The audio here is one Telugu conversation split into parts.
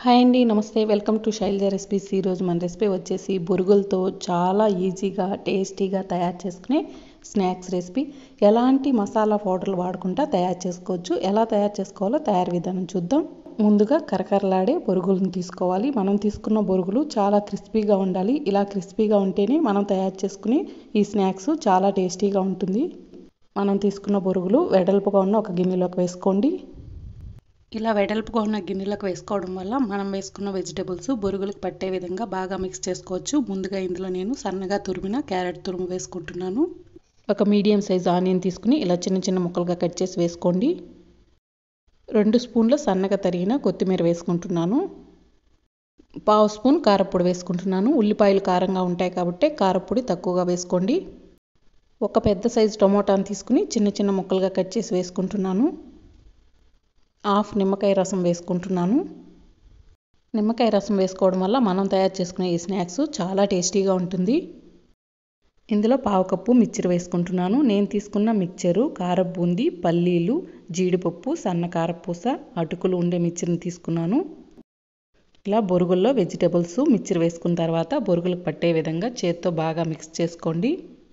హాయ్ అండి నమస్తే వెల్కమ్ టు శైలజ రెసిపీస్ ఈరోజు మన రెసిపీ వచ్చేసి బొరుగులతో చాలా ఈజీగా టేస్టీగా తయారు చేసుకునే స్నాక్స్ రెసిపీ ఎలాంటి మసాలా పౌడర్లు వాడకుండా తయారు చేసుకోవచ్చు ఎలా తయారు చేసుకోవాలో తయారు విధానం చూద్దాం ముందుగా కరకరలాడే బొరుగులను తీసుకోవాలి మనం తీసుకున్న బొరుగులు చాలా క్రిస్పీగా ఉండాలి ఇలా క్రిస్పీగా ఉంటేనే మనం తయారు చేసుకునే ఈ స్నాక్స్ చాలా టేస్టీగా ఉంటుంది మనం తీసుకున్న బొరుగులు వెడల్పుగా ఉన్న ఒక గిన్నెలోకి వేసుకోండి ఇలా వెడల్పుగా ఉన్న గిన్నెలకు వేసుకోవడం వల్ల మనం వేసుకున్న వెజిటేబుల్స్ బొరుగులకు పట్టే విధంగా బాగా మిక్స్ చేసుకోవచ్చు ముందుగా ఇందులో నేను సన్నగా తురిమిన క్యారెట్ తురుము వేసుకుంటున్నాను ఒక మీడియం సైజ్ ఆనియన్ తీసుకుని ఇలా చిన్న చిన్న ముక్కలుగా కట్ చేసి వేసుకోండి రెండు స్పూన్ల సన్నగా తరిగిన కొత్తిమీర వేసుకుంటున్నాను పావు స్పూన్ కారపొడి వేసుకుంటున్నాను ఉల్లిపాయలు కారంగా ఉంటాయి కాబట్టి కారపొడి తక్కువగా వేసుకోండి ఒక పెద్ద సైజు టొమాటోని తీసుకుని చిన్న చిన్న ముక్కలుగా కట్ చేసి వేసుకుంటున్నాను హాఫ్ నిమ్మకాయ రసం వేసుకుంటున్నాను నిమ్మకాయ రసం వేసుకోవడం వల్ల మనం తయారు చేసుకునే ఈ స్నాక్స్ చాలా టేస్టీగా ఉంటుంది ఇందులో పావు కప్పు మిక్చర్ వేసుకుంటున్నాను నేను తీసుకున్న మిక్చరు కారపు బూందీ పల్లీలు జీడిపప్పు సన్న కారపూస అటుకులు ఉండే మిక్చర్ని తీసుకున్నాను ఇలా బొరుగుల్లో వెజిటేబుల్స్ మిక్చర్ వేసుకున్న తర్వాత బొరుగులకు పట్టే విధంగా చేత్తో బాగా మిక్స్ చేసుకోండి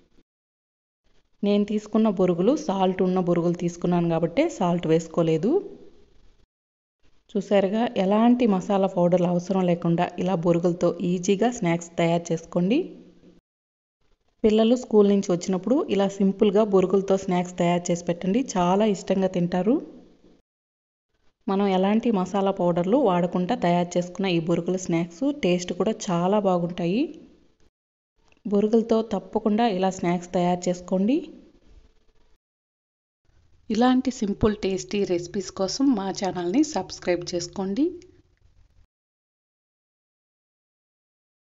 నేను తీసుకున్న బొరుగులు సాల్ట్ ఉన్న బొరుగులు తీసుకున్నాను కాబట్టి సాల్ట్ వేసుకోలేదు చూసారుగా ఎలాంటి మసాలా పౌడర్లు అవసరం లేకుండా ఇలా బొరుగులతో ఈజీగా స్నాక్స్ తయారు చేసుకోండి పిల్లలు స్కూల్ నుంచి వచ్చినప్పుడు ఇలా సింపుల్గా బొరుగులతో స్నాక్స్ తయారు చేసి పెట్టండి చాలా ఇష్టంగా తింటారు మనం ఎలాంటి మసాలా పౌడర్లు వాడకుండా తయారు చేసుకున్న ఈ బొరుగుల స్నాక్స్ టేస్ట్ కూడా చాలా బాగుంటాయి బొరుగులతో తప్పకుండా ఇలా స్నాక్స్ తయారు చేసుకోండి ఇలాంటి సింపుల్ టేస్టీ రెసిపీస్ కోసం మా ఛానల్ని సబ్స్క్రైబ్ చేసుకోండి